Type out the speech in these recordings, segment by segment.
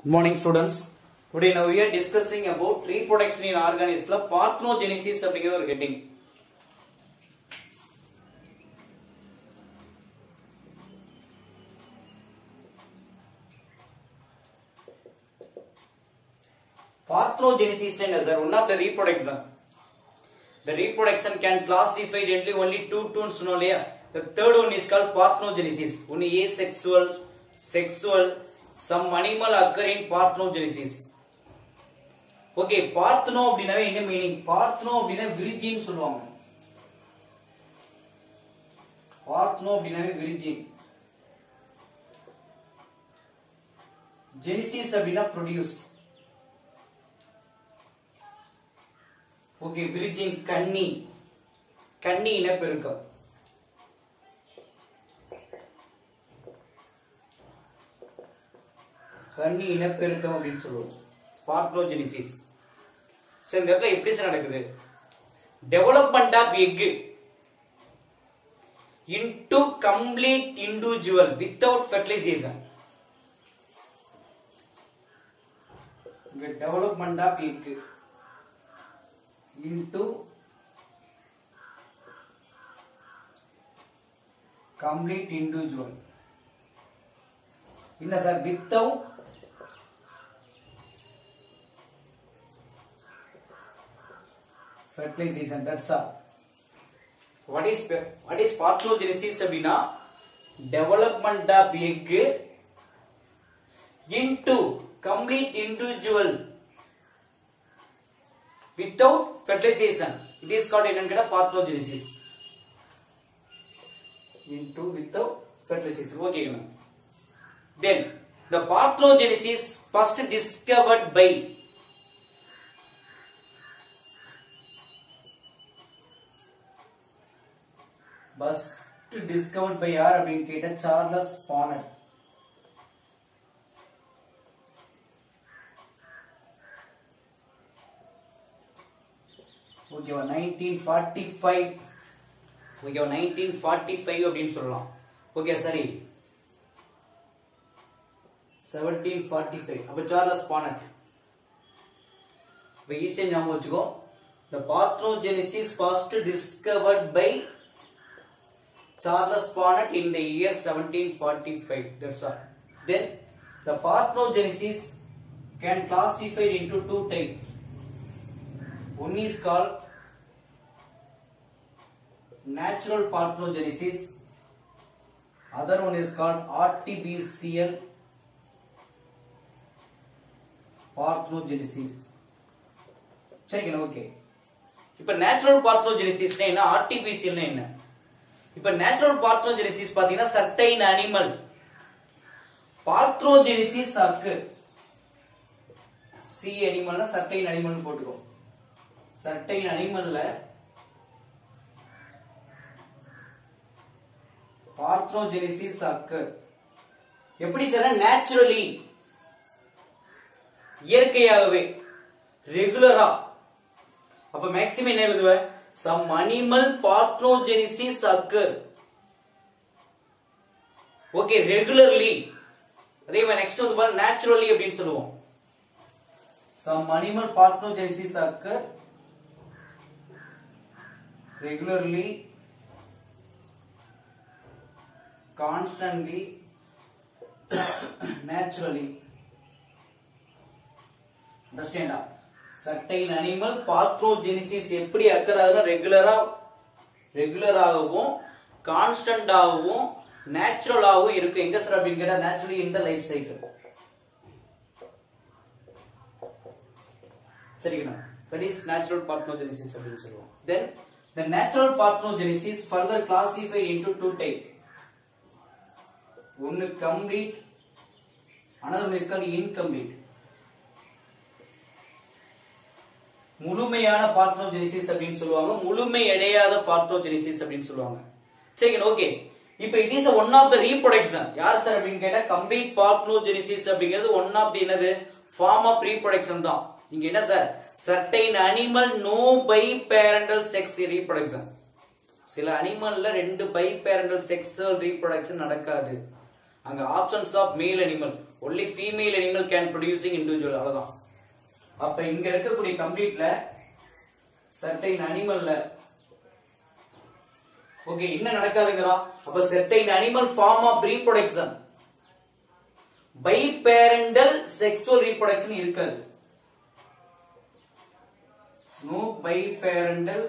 Good morning students. Today now we are discussing about reproduction in organisms parthenogenesis அப்படிங்கிற ஒரு heading. Parthenogenesis என்ன sir one of the reproduction. The reproduction can classified into only two tones know இல்லையா The third one is called parthenogenesis. ஒன்னு asexual, sexual, some animal occur in parthenogenesis. Okay partheno அப்படின்னாவே என்ன meaning partheno அப்படின்னா விரிஜின்னு சொல்லுவாங்க partheno அப்படின்னாவே virgin genesis அப்படின்னா produce okay virgin கன்னி கன்னி இனப்பெருக்கம் கன்னி இனப்பெருக்கம் அப்படின்னு சொல்லுவோம் பார்த்னோஜெனிசிஸ் சோ இந்த இடத்துல எப்படி சார் நடக்குது development of egg into complete individual without fertilization இங்க development of egg into complete individual என்ன sir without fertilization that's all what is what is parthenogenesis அப்படினா development of egg into complete individual without fertilization it is called என்னன்னு கேட்டா parthenogenesis into without fertilization okay then the parthenogenesis first discovered by first discovered by யார் அப்படின்னு கேட்ட Charles Bonnet ஓகேவா nineteen forty five ஓகேவா nineteen forty five அப்படின்னு சொல்லலாம் okay சரி செவன்டீன் ஃபார்ட்டி ஃபைவ் அப்போ சார்லஸ் பானட் இப்போ ஈஸியாக ஞாபகம் வச்சுக்கோ The parthenogenesis first discovered by Charles Bonnet in the year 1745. That's all. Then the parthenogenesis can classified into two types. One is called natural parthenogenesis. Other one is called artificial parthenogenesis. சரிங்க okay இப்ப natural பார்த்னோஜெனிசிஸ்னா என்ன ஆர்டிபிசியல்னா என்ன இப்ப natural parthenogenesis பாத்தீங்கன்னா certain animal parthenogenesis occur சி அனிமல்னா சர்டைன் அனிமல் போட்டுக்கோ சர்டைன் அனிமல்ல பார்த்ரோஜெனிசிஸ் அக்கு எப்படி சார் நேச்சுரலி இயற்கையாகவே ரெகுலரா அப்ப மேக்சிமம் என்ன எழுதுவ some animal parthenogenesis occur okay regularly அதே மாதிரி நெக்ஸ்ட் வந்து பாருங்க நேச்சுரலி அப்படின்னு சொல்லுவோம் some animal parthenogenesis occur regularly constantly naturally understand certain animal parthenogenesis எப்படி அக்கர் ஆகுதுன்னா ரெகுலரா ரெகுலராகவும் கான்ஸ்டன்டாகவும் நேச்சுரலாகவும் இருக்கு எங்க சார் அப்படின்னு கேட்டா நேச்சுரலி இந்த லைஃப் சைக்கிள் சரிங்களா தட் இஸ் நேச்சுரல் பார்த்னோஜெனிசிஸ் அப்படின்னு சொல்லுவோம் then the natural parthenogenesis further classified into two type ஒன்னு complete another one is called incomplete முழுமையான பார்த்னோஜெனிசிஸ் அப்படின்னு சொல்லுவாங்க முழுமை அடையாத பார்த்னோஜெனிசிஸ் அப்படின்னு சொல்லுவாங்க சரி ஓகே இப்போ it is one of the reproduction யார் சார் அப்படின்னு கேட்டா கம்ப்ளீட் பார்த்னோஜெனிசிஸ் அப்படிங்கிறது ஒன் ஆஃப் தி என்னது ஃபார்ம் ஆஃப் ரீப்ரொடக்ஷன் தான் இங்க என்ன sir certain animal no biparental sex reproduction சில அனிமல்ல ரெண்டு பை பேரண்டல் செக்ஸுவல் ரீப்ரொடக்ஷன் நடக்காது அங்க options of male animal only female animal can producing individual அவ்வளவுதான் அப்ப இங்க இருக்கக்கூடிய கம்ப்ளீட்ல சர்டைன் அனிமல்ல ஓகே என்ன நடக்காதுங்கிறா அப்ப certain animal form of reproduction biparental sexual reproduction இருக்காது no biparental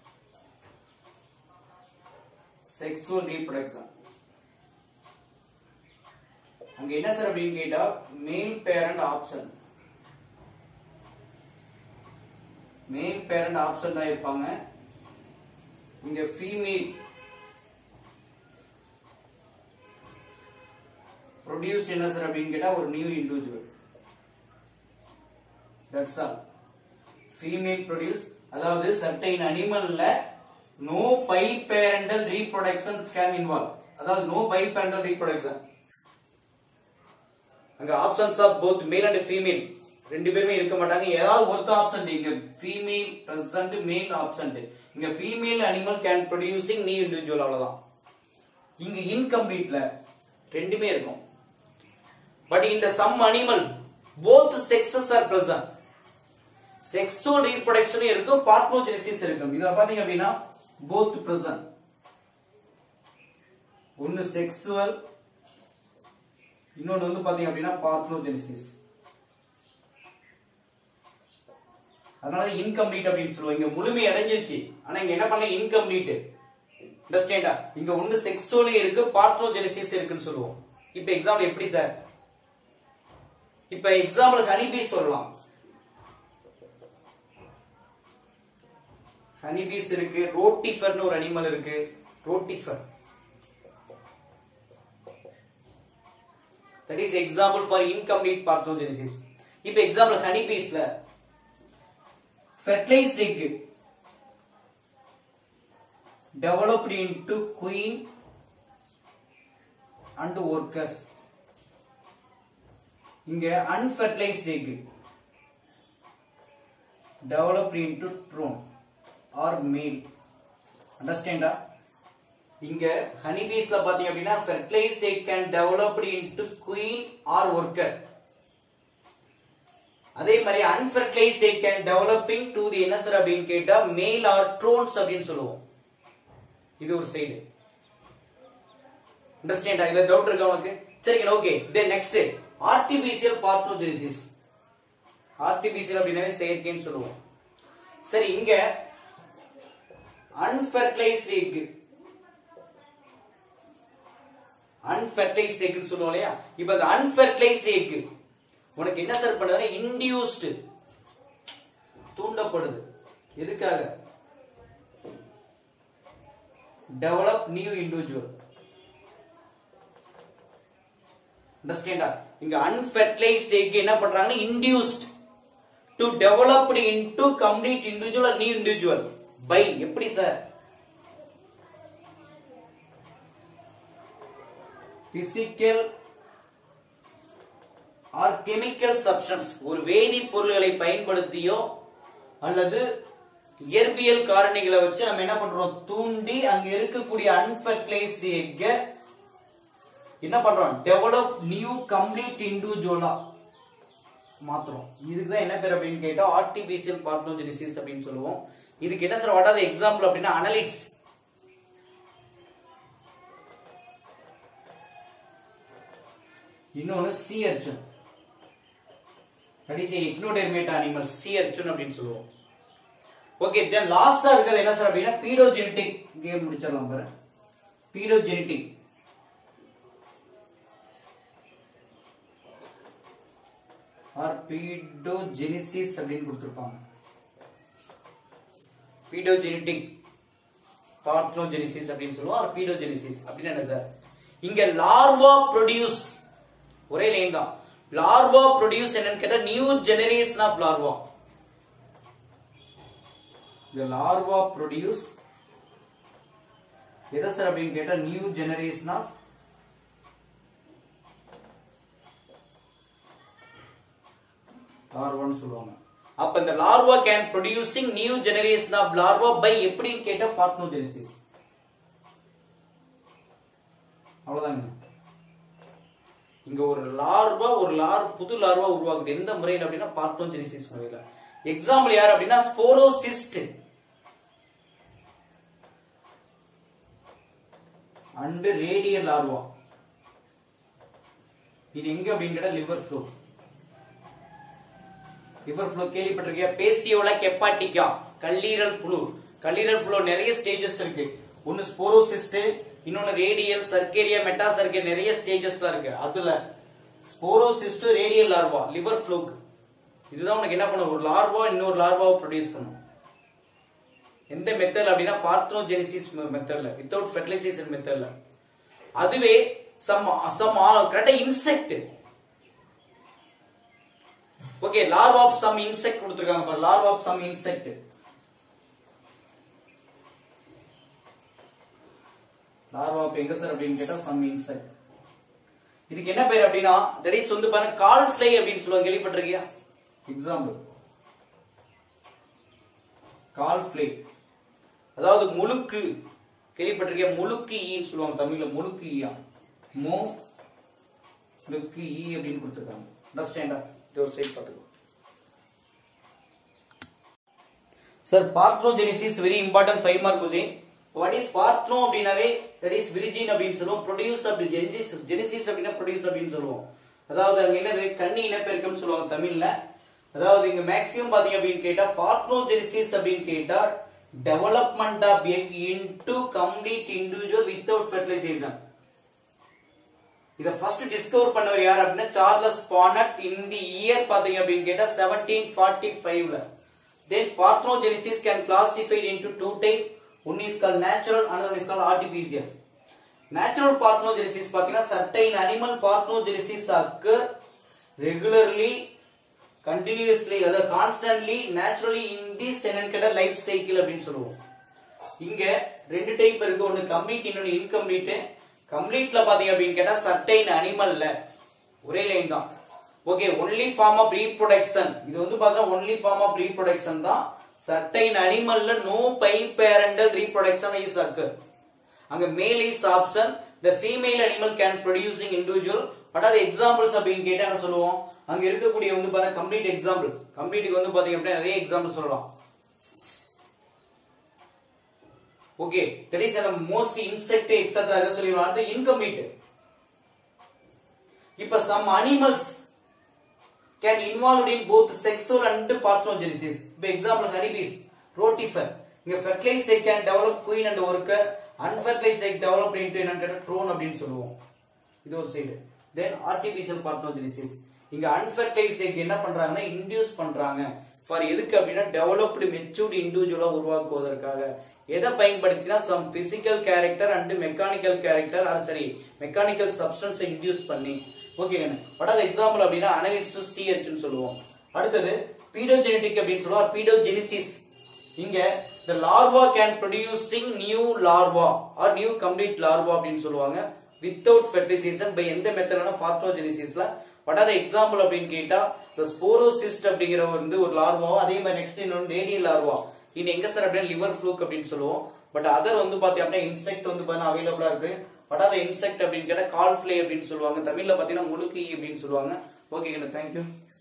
sexual reproduction அங்க என்ன சார் அப்படின்னு கேட்டா male parent option male parent option தான் இருப்பாங்க இங்க ஃபீமேல் ப்ரொடியூஸ் என்ன சார் அப்படின்னு கேட்டா ஒரு new individual that's all female produce அதாவது சர்டைன் அனிமல்ல no biparental reproduction can involve அதாவது நோ பை பேரண்டல் ரீப்ரொடக்ஷன் அங்க options of both male and female ரெண்டு பேருமே இருக்க மாட்டாங்க ஏதாவது ஒருத்த ஆப்ஷன் இங்க ஃபீமேல் பிரசன்ட் மேல் ஆப்ஷன் இங்க female animal can producing new individual அவ்வளவுதான் இங்க இன்கம்ப்ளீட்ல ரெண்டுமே இருக்கும் பட் இந்த some animal both sexes are present sexual reproduction இருக்கும் பார்த்னோஜெனிசிஸ் இருக்கும் இதுல பாத்தீங்க அப்படின்னா போத் பிரசன்ட் ஒன்னு செக்ஸுவல் இன்னொன்னு வந்து பாத்தீங்க அப்படின்னா பார்த்னோஜெனிசிஸ் அதனால இன்கம்ப்ளீட் அப்படின்னு சொல்லுவோம் இங்க முழுமை அடைஞ்சிருச்சு ஆனா இங்க என்ன பண்ணல இன்கம்ப்ளீட் அண்டர்ஸ்டாண்டா இங்க ஒண்ணு செக்ஸுவலே இருக்கு பார்த்னோஜெனிசிஸ் இருக்குன்னு சொல்லுவோம் இப்ப எக்ஸாம்பிள் எப்படி சார் இப்ப எக்ஸாம்பிள் ஹனிபீ சொல்லலாம் ஹனிபீஸ் இருக்கு ரோட்டிஃபர்னு ஒரு அனிமல் இருக்கு rotifer that is example for incomplete parthenogenesis இப்ப எக்ஸாம்பிள் ஹனிபீஸ்ல fertilized egg developed into queen and workers இங்க unfertilized egg developed into drone or male understand இங்க ஹனிபீஸ்ல பாத்தீங்க அப்படின்னா fertilized egg can developed into queen or worker அதே மாதிரி unfertilized egg can developing to the என்ன sir அப்படின்னு கேட்டா மேல் ஆர் ட்ரோன்ஸ் அப்படின்னு சொல்லுவோம் இது ஒரு சைடு அண்டர்ஸ்டாண்டா இதுல டவுட் இருக்கா உனக்கு சரிங்க okay then next artificial parthenogenesis artificial அப்படின்னாவே செயற்கைன்னு சொல்லுவோம் சரி இங்க அன்ஃபர்டிலைஸ்ட் எக் அன்ஃபர்டிலைஸ்ட் எக்னு சொல்லுவோம் இல்லையா இப்ப அந்த அன்ஃபர்டிலைஸ்ட் எக் உனக்கு என்ன சார் பண்ணுது இன்டியூஸ்டு தூண்டப்படுது எதுக்காக டெவலப் நியூ இண்டிவிஜுவல் அண்டர்ஸ்டாண்டா இங்க அன்ஃபெர்டிலைஸ்ட் எக் என்ன பண்றாங்கன்னா induced to developed into complete individual new individual by எப்படி sir physical or chemical substance ஒரு வேதிப் பொருள்களை பயன்படுத்தியோ அல்லது இயற்பியல் காரணிகளை வச்சு நம்ம என்ன பண்றோம் தூண்டி அங்க இருக்கக்கூடிய அன்ஃபர்டிலைஸ்டு எக்க என்ன பண்றோம் டெவலப் நியூ கம்ப்ளீட் இண்டிவிஜுவலா மாத்துறோம் இதுக்குதான் என்ன பேர் அப்படின்னு கேட்டா ஆர்டிபிசியல் பார்ட்னோஜெனிசிஸ் அப்படின்னு சொல்லுவோம் இதுக்கு என்ன சார் வாட்டாத எக்ஸாம்பிள் அப்படின்னா அனலிட்ஸ் இன்னொன்னு சி அர்ஜுன் கடைசி இக்னோடெர்மேட் அனிமல் சி அர்ச்சுன் அப்படின்னு சொல்லுவோம் ஓகே தென் லாஸ்டா இருக்கிறது என்ன சார் அப்படின்னா பீடோஜெனடிக் கேம் முடிச்சிடலாம் பாரு பீடோஜெனடிக் ஆர் பீடோஜெனிசிஸ் அப்படின்னு கொடுத்திருப்பாங்க பீடோஜெனடிக் பார்த்னோஜெனிசிஸ் அப்படின்னு சொல்லுவோம் ஆர் பீடோஜெனிசிஸ் அப்படின்னு என்ன சார் இங்க லார்வா ப்ரொடியூஸ் ஒரே லைன் தான் லார்வா ப்ரொடியூஸ் என்னன்னு கேட்டா நியூ ஜெனரேஷன் ஆஃப் லார்வா இந்த லார்வா ப்ரொடியூஸ் எதை சார் அப்படின்னு கேட்டா நியூ ஜெனரேஷன் ஆஃப் லார்வான்னு சொல்லுவாங்க அப்ப இந்த larva can producing new generation of larva by எப்படின்னு கேட்டா பார்ட்னோஜெனிசிஸ் அவ்வளவுதாங்க இங்க ஒரு லார்வா ஒரு லார் புது லார்வா உருவாக்குது எந்த முறையில் அப்படின்னா பார்த்தோஜெனிசிஸ் முறையில எக்ஸாம்பிள் யார் அப்படின்னா ஸ்போரோசிஸ்ட் அண்ட் ரேடியல் லார்வா இது எங்க அப்படின்னு கேட்டா லிவர் ஃப்ளோ லிவர் ஃப்ளோ கேள்விப்பட்டிருக்கியா பேசியோல கெப்பாட்டிக்கா கல்லீரல் புழு கல்லீரல் புழு நிறைய ஸ்டேஜஸ் இருக்கு ஒன்னு ஸ்போரோசிஸ்ட் இன்னொன்னு ரேடியல் சர்க்கேரியா மெட்டா சர்க்கே நிறைய ஸ்டேஜஸ்லாம் இருக்கு அதுல ஸ்போரோசிஸ்ட் ரேடியல் லார்வா லிவர் ஃப்ளோக்கு இதுதான் உனக்கு என்ன பண்ணும் ஒரு லார்வா இன்னொரு லார்வாவை ப்ரொடியூஸ் பண்ணும் எந்த மெத்தட் அப்படின்னா பார்த்ரோஜெனிசிஸ் மெத்தட்ல வித்தவுட் ஃபெர்டிலைசேஷன் மெத்தட்ல அதுவே சம் சம் கரெக்டா insect okay larvae of some insect கொடுத்துருக்காங்க பாரு larvae of some insect larvae of எங்க சார் அப்படின்னு கேட்டா சம் இன்செக்ட் இதுக்கு என்ன பேர் அப்படின்னா தட் இஸ் வந்து பாருங்க கால் ஃபிளை அப்படின்னு சொல்லுவாங்க கேள்விப்பட்டிருக்கியா எக்ஸாம்பிள் கால் ஃபிளை அதாவது முழுக்கு கேள்விப்பட்டிருக்கியா முழுக்கு ஈன்னு சொல்லுவாங்க தமிழ்ல முழுக்கு ஈயா மோ முழுக்கு ஈ அப்படின்னு கொடுத்துருக்காங்க அண்டர்ஸ்டாண்டா இது ஒரு சைட் பார்த்துக்கோ sir parthenogenesis very important five mark question what is partheno அப்படின்னாவே தட் இஸ் விரிஜின் அப்படின்னு சொல்லுவோம் ப்ரொடியூஸ் அப்படி ஜெனிசிஸ் ஜெனிசிஸ் அப்படின்னா ப்ரொடியூஸ் அப்படின்னு சொல்லுவோம் அதாவது அங்க என்னது கன்னி இனப்பெருக்கம்னு சொல்லுவாங்க தமிழ்ல அதாவது இங்க மேக்ஸிமம் பாத்தீங்க அப்படின்னு கேட்டா பார்த்ரோஜெனிசிஸ் அப்படின்னு கேட்டா development of egg into complete individual without fertilization இத ஃபர்ஸ்ட் டிஸ்கவர் பண்ணவர் யார் அப்படின்னா Charles Bonnet in the year பாத்தீங்க அப்படின்னு கேட்டா செவன்டீன் ஃபார்ட்டி ஃபைவ்ல then parthenogenesis can classified into two type one is call natural another is call artificial natural parthenogenesis பாத்தீங்கன்னா certain animal parthenogenesis occur regularly continuously அதாவது constantly naturally in the செனன்கட life cycle அப்படின்னு சொல்லுவோம் இங்க ரெண்டு type இருக்கு ஒன்னு கம்ப்ளீட் இன்னொன்னு இன்கம்ப்ளீட் கம்ப்ளீட்ல பாத்தீங்க அப்படின்னு கேட்டா சர்டைன் அனிமல்ல ஒரே லைன் தான் okay only form of reproduction இது வந்து பாத்தீங்கன்னா ஒன்லி ஃபார்ம் ஆஃப் ரீப்ரொடக்ஷன் தான் சர்டைன் அனிமல்ல no biparental reproduction is occur அங்க male is option the female animal can producing individual but அது எக்ஸாம்பிள்ஸ் அப்படின்னு கேட்டா என்ன சொல்லுவோம் அங்க இருக்கக்கூடிய வந்து பாத்தீங்கன்னா கம்ப்ளீட் எக்ஸாம்பிள் கம்ப்ளீட்டுக்கு வந்து பாத்தீங்க அப்படின்னா நிறைய எக்ஸாம்பிள் சொல்லலாம் okay that is most insect etcetera எதை சொல்லிடுவோம் அடுத்து இன்கம்ப்ளீட் இப்ப some animals can involve in both sexual and parthenogenesis இப்ப எக்ஸாம்பிள் ஹனிபீஸ் ரோட்டிஃபர் இங்க fertilize egg can develop queen and worker unfertilize egg develop into என்னன்னு drone அப்படின்னு சொல்லுவோம் இது ஒரு சைடு தென் ஆர்டிபிஷியல் பார்த்னோஜெனிசிஸ் இங்க அன்ஃபெர்டிலைஸ் எக் என்ன பண்றாங்கன்னா இன்டியூஸ் பண்றாங்க ஃபார் எதுக்கு அப்படின்னா டெவலப்டு மெச்சூர்ட் இண்டிவிஜுவலா உருவாக்குவதற்காக எதை பயன்படுத்தினா some physical character and mechanical character அது சரி மெக்கானிக்கல் சப்ஸ்டன்ஸ் இன்டியூஸ் பண்ணி ஓகே பட் அது எக்ஸாம்பிள் அப்படின்னா அனலிட்ஸ் சிஹெச்னு சொல்லுவோம் அடுத்தது பீடோஜெனடிக் அப்படின்னு சொல்லுவோம் பீடோஜெனிசிஸ் இங்க the larva can producing new larva or new complete larva அப்படின்னு சொல்லுவாங்க without fertilization by எந்த மெத்தடான பார்த்ரோஜெனிசிஸ்ல பட் அது எக்ஸாம்பிள் அப்படின்னு கேட்டா the ஸ்போரோசிஸ்ட் அப்படிங்கிற வந்து ஒரு லார்வாவும் அதே மாதிரி நெக்ஸ்ட் இன்னொன்று ரேடியல் லார்வா இது எங்க சார் அப்படின்னா லிவர் ஃப்ளூக் அப்படின்னு சொல்லுவோம் பட் அதர் வந்து பாத்தீங்க அப்படின்னா இன்செக்ட் வந்து பாத்தீங்கன்னா அவைலபிளா இருக்கு பட் அதை இன்செக்ட் அப்படின்னு கேட்டா கால் ஃபிளை அப்படின்னு சொல்லுவாங்க தமிழ்ல பாத்தீங்கன்னா முழுக்கி அப்படின்னு சொல்லுவாங்க ஓகே தேங்க்யூ